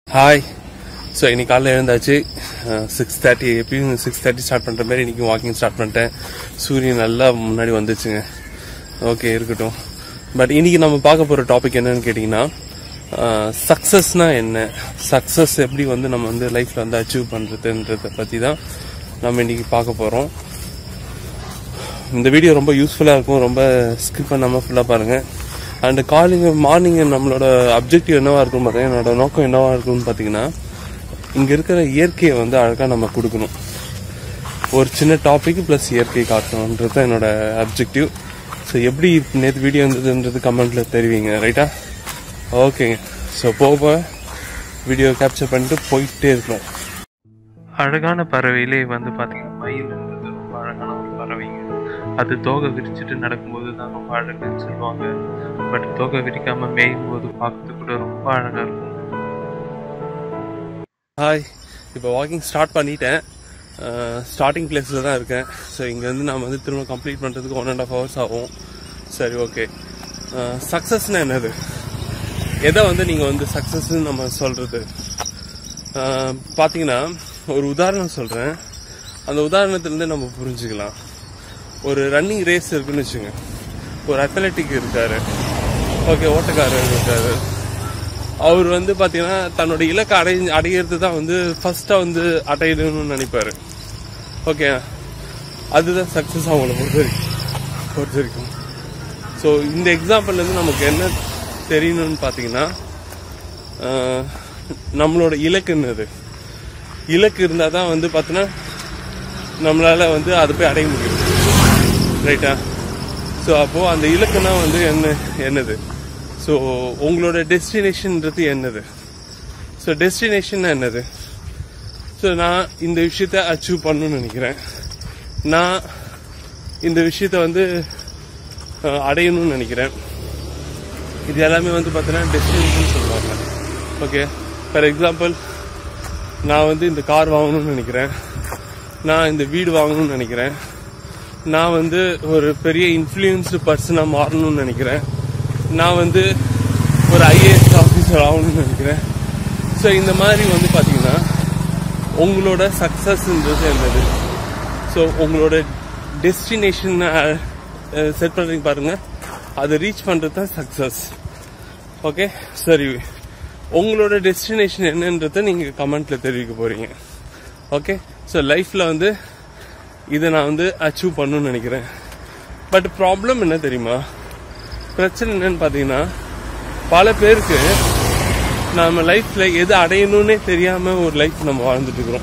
hi so இன்னைக்கு காலையில் எழுந்தாச்சு சிக்ஸ் தேர்ட்டி எப்பயும் சிக்ஸ் தேர்ட்டி ஸ்டார்ட் பண்ணுற மாதிரி இன்னைக்கு வாக்கிங் ஸ்டார்ட் பண்ணிட்டேன் சூரியன் நல்லா முன்னாடி வந்துச்சுங்க ஓகே இருக்கட்டும் பட் இன்னைக்கு நம்ம பார்க்க போகிற டாபிக் என்னன்னு கேட்டிங்கன்னா சக்ஸஸ்னா என்ன சக்ஸஸ் எப்படி வந்து நம்ம வந்து லைஃப்பில் வந்து அச்சீவ் பண்ணுறதுன்றதை பற்றி தான் நம்ம இன்னைக்கு பார்க்க போகிறோம் இந்த வீடியோ ரொம்ப யூஸ்ஃபுல்லாக இருக்கும் ரொம்ப ஸ்கிப் பண்ணாமல் ஃபுல்லாக பாருங்கள் அண்ட் காலிங் மார்னிங் நம்மளோட அப்ஜெக்டிவ் என்னவா இருக்கும் பார்த்தீங்கன்னா என்னோட நோக்கம் என்னவா இருக்கும்னு பார்த்தீங்கன்னா இங்கே இருக்கிற இயற்கையை வந்து அழகாக நம்ம கொடுக்கணும் ஒரு சின்ன டாபிக் ப்ளஸ் இயற்கை காட்டணுன்றது தான் என்னோட அப்ஜெக்டிவ் ஸோ எப்படி நேற்று வீடியோ வந்ததுன்றது கமெண்ட்ல தெரிவிங்க ரைட்டா ஓகேங்க ஸோ போக வீடியோ கேப்சர் பண்ணிட்டு போயிட்டே இருக்கணும் அழகான பறவையிலே வந்து பார்த்தீங்கன்னா மயில்ன்றது ரொம்ப அழகான ஒரு பறவைங்க அது தோகை விரிச்சிட்டு நடக்கும்போது தான் ரொம்ப அழகுன்னு சொல்லுவாங்க பட் தோகை விரிக்காம மேயும் போது பார்க்கறதுக்கு கூட ரொம்ப அழகா இருக்கும் ஹாய் இப்போ வாக்கிங் ஸ்டார்ட் பண்ணிட்டேன் ஸ்டார்டிங் பிளேஸில் தான் இருக்கேன் ஸோ இங்கேருந்து நான் வந்து திரும்ப கம்ப்ளீட் பண்ணுறதுக்கு ஒன் அண்ட் ஆஃப் ஹவர்ஸ் ஆகும் சரி ஓகே சக்ஸஸ்னா என்னது எதை வந்து நீங்கள் வந்து சக்ஸஸ்ன்னு நம்ம சொல்கிறது பார்த்தீங்கன்னா ஒரு உதாரணம் சொல்கிறேன் அந்த உதாரணத்துலேருந்து நம்ம புரிஞ்சுக்கலாம் ஒரு ரன்னிங் ரேஸ் இருக்குன்னு வச்சுங்க ஒரு அத்லட்டிக் இருக்காரு ஓகே ஓட்டக்காரர் இருக்காரு அவர் வந்து பாத்தீங்கன்னா தன்னோட இலக்கை அடை அடையிறது தான் வந்து ஃபர்ஸ்டா வந்து அடையணும்னு நினைப்பாரு ஓகே அதுதான் சக்சஸ் அவங்கள பொறுத்த வரைக்கும் பொறுத்த வரைக்கும் ஸோ இந்த எக்ஸாம்பிள்ல இருந்து நமக்கு என்ன தெரியணும்னு பார்த்தீங்கன்னா ஆஹ், நம்மளோட இலக்கு என்னது இலக்கு இருந்தால் தான் வந்து பார்த்தீங்கன்னா நம்மளால வந்து அதை போய் அடைய முடியும் ரைட்டா ஸோ அப்போ அந்த இலக்குனா வந்து என்ன என்னது ஸோ உங்களோட டெஸ்டினேஷன்ன்றது என்னது ஸோ டெஸ்டினேஷன் என்னது ஸோ நான் இந்த விஷயத்த அச்சீவ் பண்ணணும்னு நினைக்கிறேன் நான் இந்த விஷயத்த வந்து அஹ், அடையணும்னு நினைக்கிறேன் இது எல்லாமே வந்து பார்த்தீங்கன்னா டெஸ்டினேஷன் சொல்லுவாங்க ஓகே ஃபார் எக்ஸாம்பிள் நான் வந்து இந்த கார் வாங்கணும்னு நினைக்கிறேன் நான் இந்த வீடு வாங்கணும்னு நினைக்கிறேன் நான் வந்து ஒரு பெரிய இன்ஃப்ளூயன்ஸ்டு பர்சனாக மாறணும்னு நினைக்கிறேன் நான் வந்து ஒரு ஐஏஎஸ் ஆஃபீஸர் ஆகணும்னு நினைக்கிறேன் ஸோ இந்த மாதிரி வந்து பார்த்தீங்கன்னா உங்களோட சக்ஸஸ்ன்றது என்னது ஸோ உங்களோட டெஸ்டினேஷன் செட் பண்ணுறீங்க பாருங்க அதை ரீச் பண்ணுறது தான் சக்ஸஸ் ஓகே சரி உங்களோட டெஸ்டினேஷன் என்னன்றதை நீங்கள் கமெண்ட்ல தெரிவிக்க போறீங்க ஓகே ஸோ லைஃப்பில் வந்து இதை நான் வந்து அச்சீவ் பண்ணணும்னு நினைக்கிறேன் பட் ப்ராப்ளம் என்ன தெரியுமா பிரச்சனை என்னன்னு பார்த்தீங்கன்னா பல பேருக்கு நம்ம லைஃப்ல எது அடையணும்னே தெரியாம ஒரு லைஃப் நம்ம வாழ்ந்துட்டு இருக்கிறோம்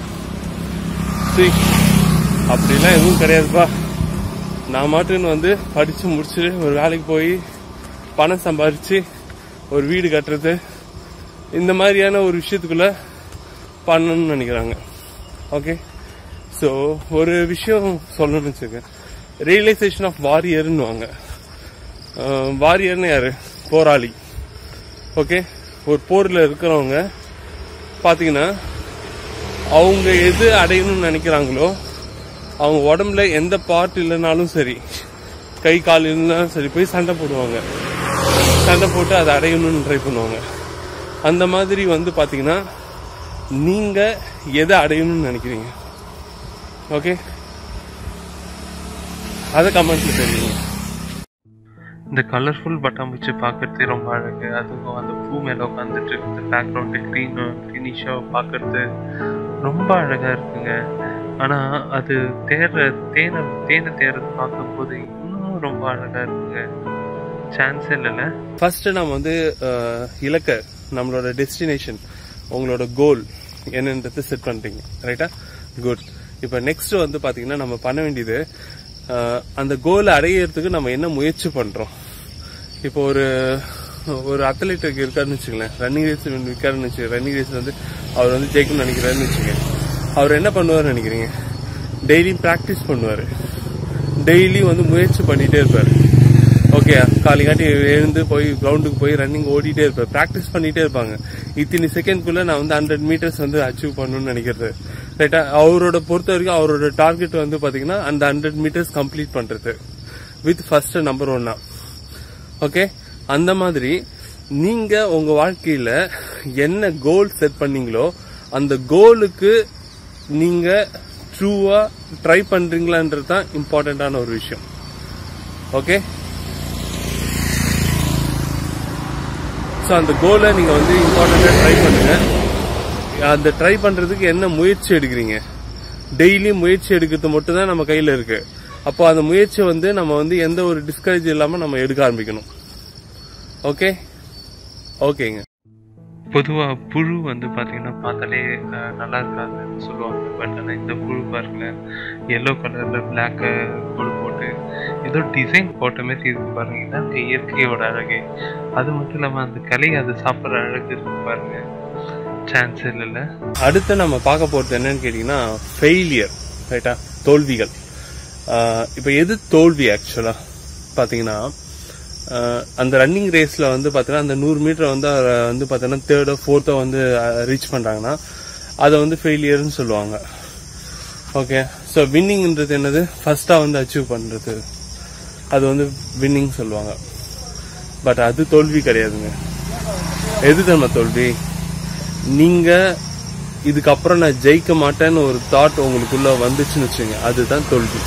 சரி அப்படிலாம் எதுவும் கிடையாதுப்பா நான் மாட்டுன்னு வந்து படிச்சு முடிச்சுட்டு ஒரு வேலைக்கு போய் பணம் சம்பாரிச்சு ஒரு வீடு கட்டுறது இந்த மாதிரியான ஒரு விஷயத்துக்குள்ள பண்ணணும்னு நினைக்கிறாங்க ஓகே ஸோ ஒரு விஷயம் சொல்லணும்னு வச்சுக்க ரியலைசேஷன் ஆஃப் வாரியர்னுவாங்க வாரியர்னு யாரு போராளி ஓகே ஒரு போரில் இருக்கிறவங்க பார்த்தீங்கன்னா அவங்க எது அடையணும்னு நினைக்கிறாங்களோ அவங்க உடம்புல எந்த பார்ட் இல்லைனாலும் சரி கை கால் இல்லைனாலும் சரி போய் சண்டை போடுவாங்க சண்டை போட்டு அதை அடையணும்னு ட்ரை பண்ணுவாங்க அந்த மாதிரி வந்து பார்த்தீங்கன்னா நீங்க எதை அடையணும்னு நினைக்கிறீங்க ஓகே அதை கமெண்ட்ல தெரியுங்க இந்த கலர்ஃபுல் பட்டாம்பூச்சி பார்க்கறதே ரொம்ப அழகு அதுவும் அந்த பூ மேலே உட்காந்துட்டு இந்த பேக்ரவுண்டு க்ரீன் ஃபினிஷாக பார்க்கறது ரொம்ப அழகா இருக்குங்க ஆனா அது தேடுற தேனை தேனை தேடுறது பார்க்கும்போது இன்னும் ரொம்ப அழகா இருக்குங்க சான்ஸே இல்லைல்ல ஃபர்ஸ்ட் நம்ம வந்து அஹ், இலக்க நம்மளோட டெஸ்டினேஷன் உங்களோட கோல் என்னன்றது செட் பண்றீங்க ரைட்டா குட் இப்போ நெக்ஸ்ட் வந்து பாத்தீங்கன்னா நம்ம பண்ண வேண்டியது அஹ், அந்த கோலை அடையிறதுக்கு நம்ம என்ன முயற்சி பண்றோம் இப்போ ஒரு ஒரு அத்லெட் இருக்காருன்னு வச்சுங்களேன் ரன்னிங் ரேஸ் இருக்காருன்னு வச்சுக்கோங்க ரன்னிங் ரேஸ் வந்து அவர் வந்து ஜெயிக்கணும்னு நினைக்கிறாருன்னு வச்சுக்கோங்க அவர் என்ன பண்ணுவாருன்னு நினைக்கிறீங்க டெய்லியும் ப்ராக்டிஸ் பண்ணுவாரு டெய்லி வந்து முயற்சி பண்ணிட்டே இருப்பாரு ஓகே காலிங்காட்டி எழுந்து போய் கிரவுண்டுக்கு போய் ரன்னிங் ஓடிட்டே இருப்பேன் ப்ராக்டிஸ் பண்ணிட்டே இருப்பாங்க இத்தனை செகண்ட்குள்ள நான் வந்து ஹண்ட்ரட் மீட்டர்ஸ் வந்து அச்சீவ் பண்ணணும்னு நினைக்கிறது ரைட்டா அவரோட பொறுத்த வரைக்கும் அவரோட டார்கெட் வந்து பாத்தீங்கன்னா அந்த ஹண்ட்ரட் மீட்டர்ஸ் கம்ப்ளீட் பண்றது வித் ஃபர்ஸ்ட் நம்பர் ஒன்னா ஓகே அந்த மாதிரி நீங்கள் உங்கள் வாழ்க்கையில் என்ன கோல் செட் பண்ணீங்களோ அந்த கோலுக்கு நீங்கள் ட்ரூவாக ட்ரை பண்ணுறீங்களான்றது தான் இம்பார்ட்டண்ட்டான ஒரு விஷயம் ஓகே ஸோ அந்த கோலை நீங்கள் வந்து இம்பார்ட்டண்ட்டாக ட்ரை பண்ணுங்க அந்த ட்ரை பண்ணுறதுக்கு என்ன முயற்சி எடுக்கிறீங்க டெய்லி முயற்சி எடுக்கிறது மட்டும் தான் நம்ம கையில் இருக்கு அப்போ அந்த முயற்சியை வந்து நம்ம வந்து எந்த ஒரு டிஸ்கரேஜ் இல்லாமல் நம்ம எடுக்க ஆரம்பிக்கணும் ஓகே ஓகேங்க பொதுவா புழு வந்து பாத்தீங்கன்னா பார்த்தாலே அஹ், நல்லா இருக்காதுன்னு சொல்லுவாங்க பட் ஆனா இந்த புழு பாருங்க எல்லோ கலர்ல பிளாக் கோடு போட்டு ஏதோ டிசைன் போட்ட மாதிரி இருக்கு பாருங்க இதான் இயற்கையோட அழகு அது மட்டும் இல்லாம அந்த களி அது சாப்பிட்ற அழகு இருக்கு பாருங்க சான்ஸ் இல்லைல்ல அடுத்து நம்ம பார்க்க போகிறது என்னன்னு கேட்டிங்கன்னா ஃபெயிலியர் ரைட்டா தோல்விகள் இப்போ எது தோல்வி ஆக்சுவலாக பார்த்தீங்கன்னா ஆஹ் அந்த ரன்னிங் ரேஸில் வந்து பார்த்தீங்கன்னா அந்த நூறு மீட்டர் வந்து அவரை வந்து பார்த்தீங்கன்னா தேர்டோ ஃபோர்த்தோ வந்து ரீச் பண்ணுறாங்கன்னா அதை வந்து ஃபெயிலியர்னு சொல்லுவாங்க ஓகே ஸோ வின்னிங்ன்றது என்னது ஃபர்ஸ்ட்டாக வந்து அச்சீவ் பண்ணுறது அது வந்து வின்னிங் சொல்லுவாங்க பட் அது தோல்வி கிடையாதுங்க எது தெரியுமா தோல்வி நீங்க இதுக்கப்புறம் நான் ஜெயிக்க மாட்டேன்னு ஒரு தாட் உங்களுக்குள்ள வந்துச்சுன்னு வச்சுங்க அதுதான் தோல்வி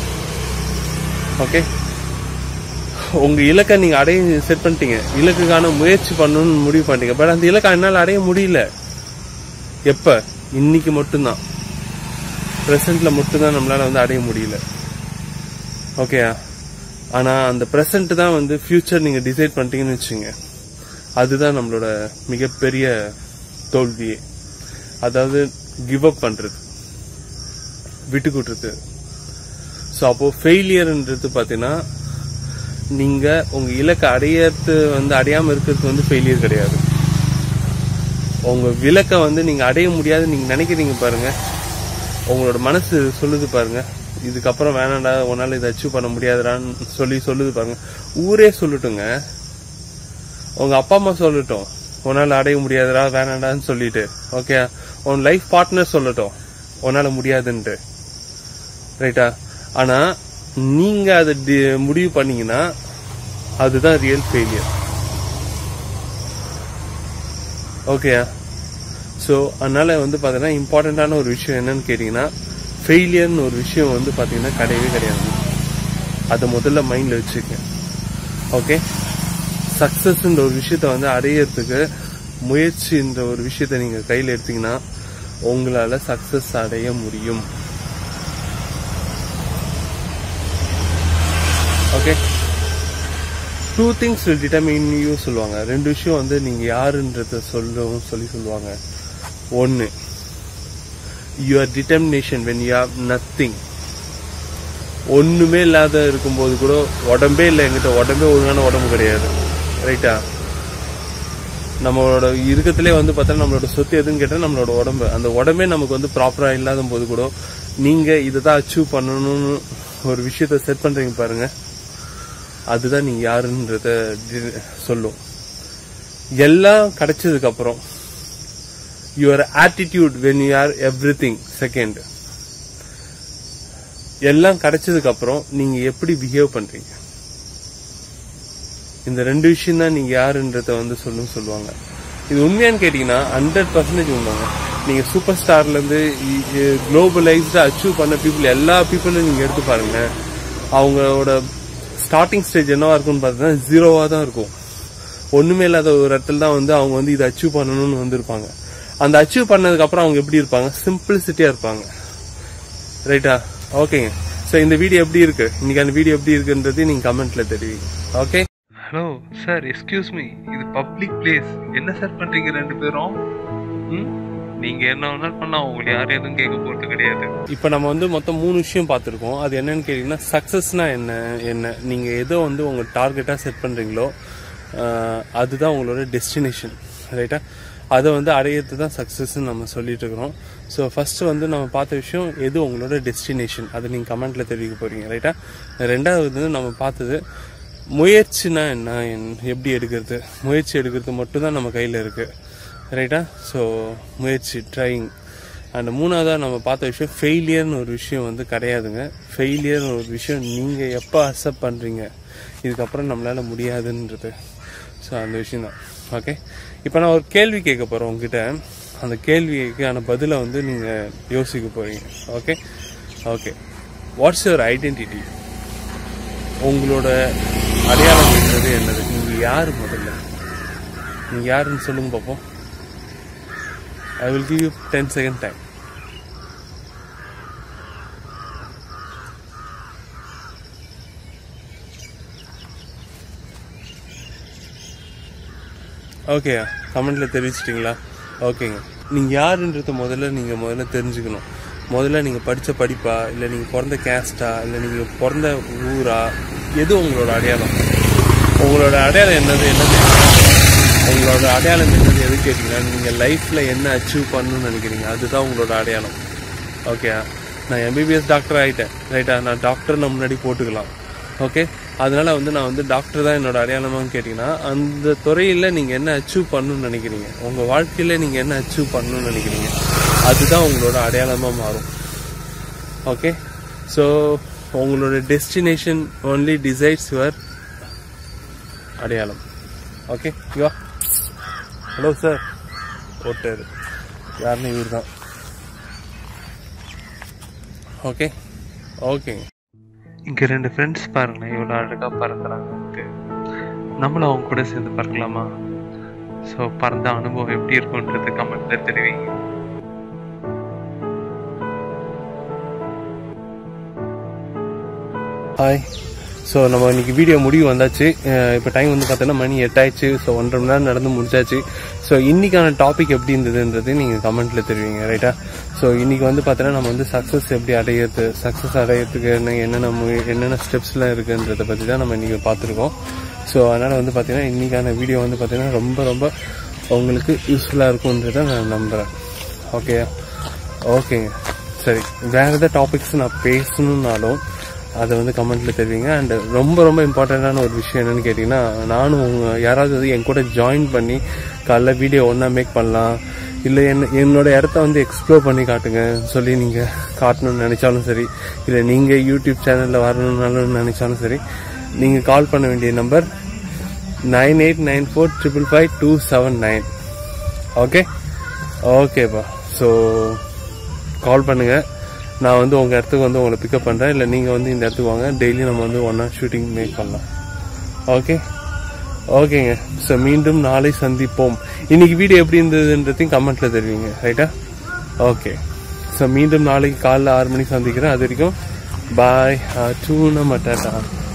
ஓகே உங்க இலக்கை நீங்க அடைய செட் பண்ணிட்டீங்க இலக்குக்கான முயற்சி பண்ணணும்னு முடிவு பண்ணிட்டீங்க பட் அந்த இலக்கை என்னால் அடைய முடியல எப்ப இன்னைக்கு மட்டும்தான் பிரசன்ட்ல மட்டும்தான் நம்மளால வந்து அடைய முடியல ஓகே ஆனா அந்த பிரசன்ட் தான் வந்து ஃபியூச்சர் நீங்க டிசைட் பண்ணிட்டீங்கன்னு வச்சுங்க அதுதான் நம்மளோட மிகப்பெரிய தோல்வியே அதாவது கிவ் அப் பண்றது விட்டு கொடுறது ஸோ அப்போ ஃபெயிலியர்ன்றது பார்த்தீங்கன்னா நீங்க உங்க இலக்கை அடையறது வந்து அடையாம இருக்கிறது வந்து ஃபெயிலியர் கிடையாது உங்க விலக்கை வந்து நீங்க அடைய முடியாது நீங்க நினைக்கிறீங்க பாருங்க உங்களோட மனசு சொல்லுது பாருங்க இதுக்கப்புறம் வேணாண்டா உன்னால இதை அச்சீவ் பண்ண முடியாதுடான்னு சொல்லி சொல்லுது பாருங்க ஊரே சொல்லட்டுங்க உங்க அப்பா அம்மா சொல்லட்டும் உன்னால அடைய முடியாதுடா வேணாண்டான்னு சொல்லிட்டு ஓகே உன் லைஃப் பார்ட்னர் சொல்லட்டும் உன்னால முடியாதுன்ட்டு ரைட்டா ஆனா நீங்க அதை டி- முடிவு பண்ணீங்கன்னா அதுதான் ரியல் ஃபெயிலியர் ஓகேயா ஸோ அதனால வந்து பார்த்தீங்கன்னா இம்பார்ட்டண்ட்டான ஒரு விஷயம் என்னன்னு கேட்டிங்கன்னா ஃபெயிலியர்னு ஒரு விஷயம் வந்து பார்த்தீங்கன்னா கிடையவே கிடையாது அதை முதல்ல மைண்டில் வச்சுக்க ஓகே சக்ஸஸ்ன்ற ஒரு விஷயத்த வந்து அடையறதுக்கு முயற்சின்ற ஒரு விஷயத்த நீங்கள் கையில் எடுத்தீங்கன்னா உங்களால் சக்ஸஸ் அடைய முடியும் okay two things will determine you சொல்லுவாங்க ரெண்டு விஷயம் வந்து நீங்க யாருன்றத சொல்லவும் சொல்லி சொல்லுவாங்க ஒன்னு your determination when you have nothing ஒண்ணுமே இல்லாத இருக்கும்போது கூட உடம்பே இல்லை என்கிட்ட உடம்பே ஒழுங்கான உடம்பு கிடையாது ரைட்டா நம்மளோட இருக்கத்திலே வந்து பார்த்தா நம்மளோட சொத்து எதுன்னு கேட்டால் நம்மளோட உடம்பு அந்த உடம்பே நமக்கு வந்து ப்ராப்பராக இல்லாத போது கூட நீங்க இதை தான் அச்சீவ் பண்ணணும்னு ஒரு விஷயத்த செட் பண்றீங்க பாருங்க அதுதான் நீங்க யாருன்றத டி- சொல்லும் எல்லாம் கிடைச்சதுக்கு அப்புறம் your attitude when you are everything second எல்லாம் கிடைச்சதுக்கு அப்புறம் நீங்க எப்படி பிஹேவ் பண்றீங்க இந்த ரெண்டு விஷயம் தான் நீங்க யாருன்றத வந்து சொல்லும் சொல்லுவாங்க இது உண்மையான்னு கேட்டீங்கன்னா ஹண்ட்ரட் பர்சன்டேஜ் உண்மைங்க நீங்க சூப்பர் ஸ்டார்ல இருந்து குளோபலைஸ்டா அச்சீவ் பண்ண பீப்புள் எல்லா பீப்புளும் நீங்க எடுத்து பாருங்க அவங்களோட ஸ்டார்டிங் ஸ்டேஜ் என்னவா இருக்கும்னு பார்த்தீங்கன்னா ஜீரோவா தான் இருக்கும் ஒண்ணுமே இல்லாத ஒரு இடத்துல தான் வந்து அவங்க வந்து இதை அச்சீவ் பண்ணணும்னு வந்திருப்பாங்க அந்த அச்சீவ் பண்ணதுக்கு அப்புறம் அவங்க எப்படி இருப்பாங்க சிம்பிளிசிட்டியா இருப்பாங்க ரைட்டா ஓகேங்க ஸோ இந்த வீடியோ எப்படி இருக்கு இன்னைக்கான வீடியோ எப்படி இருக்குன்றது நீங்க கமெண்ட்ல தெரிவிங்க okay hello sir excuse me இது பப்ளிக் பிளேஸ் என்ன சார் பண்றீங்க ரெண்டு பேரும் ம் நீங்க என்ன வேணாலும் பண்ணா உங்களை யாரும் எதுவும் கேட்க போறது கிடையாது இப்போ நம்ம வந்து மொத்தம் மூணு விஷயம் பார்த்துருக்கோம் அது என்னன்னு கேட்டிங்கன்னா சக்ஸஸ்னா என்ன என்ன நீங்கள் எதோ வந்து உங்கள் டார்கெட்டாக செட் பண்ணுறீங்களோ அதுதான் உங்களோட டெஸ்டினேஷன் ரைட்டா அதை வந்து அடையிறது தான் சக்ஸஸ்ன்னு நம்ம சொல்லிட்டு இருக்கிறோம் ஸோ ஃபர்ஸ்ட் வந்து நம்ம பார்த்த விஷயம் எது உங்களோட டெஸ்டினேஷன் அதை நீங்கள் கமெண்ட்ல தெரிவிக்க போறீங்க ரைட்டா ரெண்டாவது வந்து நம்ம பார்த்தது முயற்சினா என்ன என்- எப்படி எடுக்கிறது முயற்சி எடுக்கிறது மட்டும்தான் நம்ம கையில் இருக்கு ரைட்டா ஸோ முயற்சி ட்ரைங் அண்ட் மூணாவதாக நம்ம பார்த்த விஷயம் ஃபெயிலியர்னு ஒரு விஷயம் வந்து கிடையாதுங்க ஃபெயிலியர்னு ஒரு விஷயம் நீங்கள் எப்போ அக்செப்ட் பண்ணுறீங்க இதுக்கப்புறம் நம்மளால் முடியாதுன்றது ஸோ ஸோ அந்த விஷயம் தான் ஓகே இப்போ நான் ஒரு கேள்வி கேட்க போகிறேன் உங்ககிட்ட அந்த கேள்விக்கான பதிலை வந்து நீங்கள் யோசிக்க போகிறீங்க okay okay what's your identity உங்களோட அடையாளம் என்றது என்னது நீங்கள் யார் முதல்ல நீங்கள் யாருன்னு சொல்லுங்க பார்ப்போம் I will give you ten second time okay கமெண்ட்ல தெரிவிச்சிட்டிங்களா ஓகேங்க நீங்கள் யாருன்றத முதல்ல நீங்கள் முதல்ல தெரிஞ்சுக்கணும் முதல்ல நீங்கள் படித்த படிப்பா இல்லை நீங்கள் பிறந்த கேஸ்டா இல்லை நீங்கள் பிறந்த ஊரா எது உங்களோட அடையாளம் உங்களோட அடையாளம் என்னது என்னது உங்களோட அடையாளம் என்னது எது கேட்டிங்கன்னா நீங்கள் லைஃப்பில் என்ன அச்சீவ் பண்ணணும்னு நினைக்கிறீங்க அதுதான் உங்களோட அடையாளம் ஓகே நான் எம்பிபிஎஸ் டாக்டர் ஆகிட்டேன் ரைட்டா நான் டாக்டர் நான் முன்னாடி போட்டுக்கலாம் ஓகே அதனால வந்து நான் வந்து டாக்டர் தான் என்னோட அடையாளமான்னு கேட்டிங்கன்னா அந்த துறையில் நீங்கள் என்ன அச்சீவ் பண்ணணும்னு நினைக்கிறீங்க உங்கள் வாழ்க்கையில் நீங்கள் என்ன அச்சீவ் பண்ணணும்னு நினைக்கிறீங்க அதுதான் உங்களோட அடையாளமாக மாறும் ஓகே ஸோ உங்களோட டெஸ்டினேஷன் ஒன்லி டிசைட்ஸ் யுவர் அடையாளம் ஓகே யுவா ஹலோ சார் ஓட்டார் யாருன்னு இவர் தான் ஓகே ஓகேங்க இங்க ரெண்டு ஃப்ரெண்ட்ஸ் பாருங்க எவ்வளோ அழகா பறக்குறாங்க நம்மளும் அவங்க கூட சேர்ந்து பறக்கலாமா ஸோ பறந்த அனுபவம் எப்படி இருக்கும்ன்றது கமெண்ட்ல தெரிவிங்க ஹாய் ஸோ நம்ம இன்னைக்கு வீடியோ முடிவு வந்தாச்சு இப்போ டைம் வந்து பார்த்தோன்னா மணி எட்டாயிடுச்சு ஸோ ஒன்றரை மணி நேரம் நடந்து முடிச்சாச்சு ஸோ இன்னைக்கான டாபிக் எப்படி இருந்ததுன்றது நீங்கள் கமெண்ட்டில் தெரிவிங்க ரைட்டா ஸோ இன்னைக்கு வந்து பார்த்தோன்னா நம்ம வந்து சக்ஸஸ் எப்படி அடையிறது சக்ஸஸ் அடையிறதுக்கு என்ன என்னென்ன மு- என்னென்ன ஸ்டெப்ஸ்லாம் இருக்குன்றதை பற்றி தான் நம்ம இன்னைக்கு பார்த்துருக்கோம் ஸோ அதனால் வந்து பார்த்தீங்கன்னா இன்னைக்கான வீடியோ வந்து பார்த்தீங்கன்னா ரொம்ப ரொம்ப உங்களுக்கு யூஸ்ஃபுல்லாக இருக்கும்ன்றதை நான் நம்புகிறேன் ஓகே ஓகேங்க சரி வேற ஏதாவது டாபிக்ஸ் நான் பேசணும்னாலும் அதை வந்து கமெண்ட்ல தெரிவிங்க அண்ட் ரொம்ப ரொம்ப இம்பார்ட்டண்ட்டான ஒரு விஷயம் என்னன்னு கேட்டிங்கன்னா நானும் உங்க யாராவது வந்து என் கூட ஜாயின் பண்ணி காலைல வீடியோ ஒன்றா மேக் பண்ணலாம் இல்லை என்ன என்னோட இடத்த வந்து எக்ஸ்ப்ளோர் பண்ணி காட்டுங்க சொல்லி நீங்கள் காட்டணும்னு நினைச்சாலும் சரி இல்லை நீங்கள் யூடியூப் சேனலில் வரணும்னாலும் நினைச்சாலும் சரி நீங்கள் கால் பண்ண வேண்டிய number nine eight nine four triple five two seven nine okay ஓகேப்பா ஸோ கால் பண்ணுங்க நான் வந்து உங்கள் இடத்துக்கு வந்து உங்களை பிக்கப் பண்ணுறேன் இல்லை நீங்கள் வந்து இந்த இடத்துக்கு வாங்க டெய்லி நம்ம வந்து ஒன்றா ஷூட்டிங் மேக் பண்ணலாம் ஓகே ஓகேங்க ஸோ மீண்டும் நாளை சந்திப்போம் இன்னைக்கு வீடியோ எப்படி இருந்ததுன்றதையும் கமெண்ட்டில் தெரிவிங்க ரைட்டா ஓகே ஸோ மீண்டும் நாளைக்கு காலைல ஆறு மணிக்கு சந்திக்கிறேன் அது வரைக்கும் பாய் டூ நம்ம டாட்டா